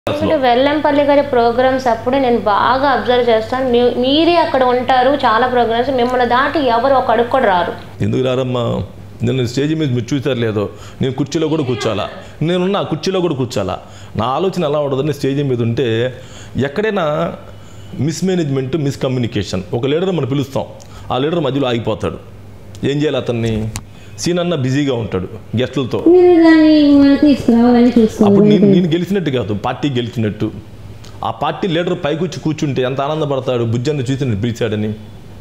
అంటే వెల్లంపల్లి గారి ప్రోగ్రామ్స్ అప్పుడు నేను బాగా అబ్జర్వ్ చేస్తాను మీ- మీరే అక్కడ ఉంటారు చాలా ప్రోగ్రామ్స్ మిమ్మల్ని దాటి ఎవరు ఒక అడుగు కూడా రారు ఎందుకు రారమ్మా నేను స్టేజ్ మీద మీరు చూసారు లేదో నేను కుర్చీలో కూడా కూర్చోాలా నేనున్న ఆ కుర్చీలో కూడా కూర్చోాలా నా ఆలోచన ఎలా ఉండదని స్టేజ్ మీద ఉంటే ఎక్కడైనా మిస్మేనేజ్మెంట్ మిస్కమ్యూనికేషన్ ఒక లీడర్ మనం పిలుస్తాం ఆ లీడర్ మధ్యలో ఆగిపోతాడు ఏం చేయాలి అతన్ని సీన్ అన్న బిజీగా ఉంటాడు గెస్టులతో మీరు దాన్ని మనం తీసుకురావాలని అప్పుడు చూసుకోవాలి నేను నేను గెలిచినట్టు కాదు పార్టీ గెలిచినట్టు ఆ పార్టీ లీడర్ పైకి వచ్చి కూర్చుంటే ఎంత ఆనందపడతాడు బుజ్జన్ని చూసి నేను పిలిచాడని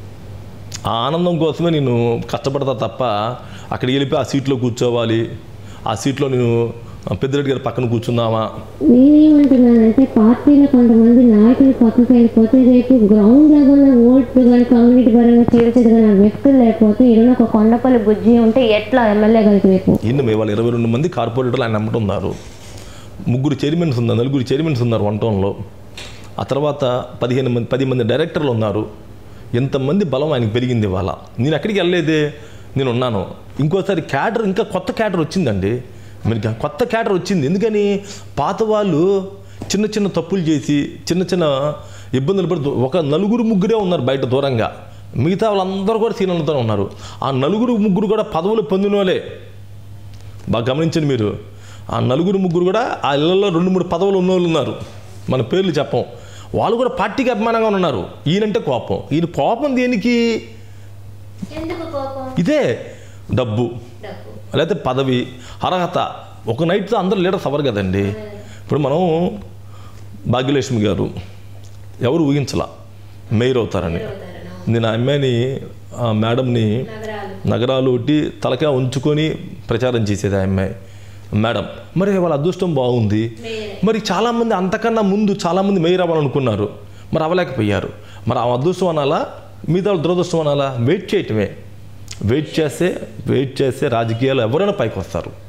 ఆ ఆనందం కోసమే నేను కష్టపడతా తప్ప అక్కడికి వెళ్ళిపోయి ఆ సీట్లో కూర్చోవాలి ఆ సీట్లో నేను పెద్దిరెడ్డి గారి పక్కన కూర్చుందామా నేనేమంటున్నానంటే పార్టీలో కొంతమంది నాయకులు పక్కకి వెళ్ళిపోతే రేపు గ్రౌండ్ లెవెల్లో ఓట్లు కానీ కమ్యూనిటీ పరంగా తీర్చిదిగిన వ్యక్తులు లేకపోతే ఈరోజు ఒక కొండపల్లి బుజ్జి ఉంటే ఎట్లా ఎమ్మెల్యే గారికి రేపు ఈయన మేము వాళ్ళు ఇరవై రెండు మంది కార్పొరేటర్లు ఆయన నమ్ముతున్నారు ముగ్గురు చైర్మన్స్ ఉన్నారు నలుగురు చైర్మన్స్ ఉన్నారు వన్ టౌన్లో ఆ తర్వాత పదిహేను మంది పది మంది డైరెక్టర్లు ఉన్నారు ఎంతమంది బలం ఆయనకు పెరిగింది ఇవాళ నేను ఎక్కడికి వెళ్ళలేదే నేను ఉన్నాను ఇంకోసారి క్యాడర్ ఇంకా కొత్త క్యాడర్ వచ్చిందండి మరి కొత్త క్యాడర్ వచ్చింది ఎందుకని పాత వాళ్ళు చిన్న చిన్న తప్పులు చేసి చిన్న చిన్న ఇబ్బందులు పడుతూ ఒక నలుగురు ముగ్గురే ఉన్నారు బయట దూరంగా మిగతా వాళ్ళందరూ కూడా సీనియర్లతో ఉన్నారు ఆ నలుగురు ముగ్గురు కూడా పదవులు పొందిన వాళ్ళే బాగా గమనించండి మీరు ఆ నలుగురు ముగ్గురు కూడా ఆ ఇళ్లలో రెండు మూడు పదవులు ఉన్న వాళ్ళు ఉన్నారు మన పేర్లు చెప్పం వాళ్ళు కూడా పార్టీకి అభిమానంగా ఉన్నారు ఈయనంటే కోపం ఈయన కోపం దేనికి ఎందుకు కోపం ఇదే డబ్బు లేకపోతే పదవి అర్హత ఒక నైట్తో అందరూ లీడర్స్ అవ్వరు కదండి ఇప్పుడు మనం భాగ్యలక్ష్మి గారు ఎవరు ఊహించలా మేయర్ అవుతారని నేను ఆ అమ్మాయిని ఆ మేడంని నగరాలు ఒకటి తలకా ఉంచుకొని ప్రచారం చేసేది ఆ అమ్మాయి మేడం మరి వాళ్ళ అదృష్టం బాగుంది మరి చాలామంది అంతకన్నా ముందు చాలామంది మేయర్ అవ్వాలనుకున్నారు మరి అవ్వలేకపోయారు మరి ఆ అదృష్టం అనాలా మిగతా వాళ్ళ దురదృష్టం అనాలా వెయిట్ చేయటమే వెయిట్ చేస్తే వెయిట్ చేస్తే రాజకీయాలు ఎవరైనా పైకి వస్తారు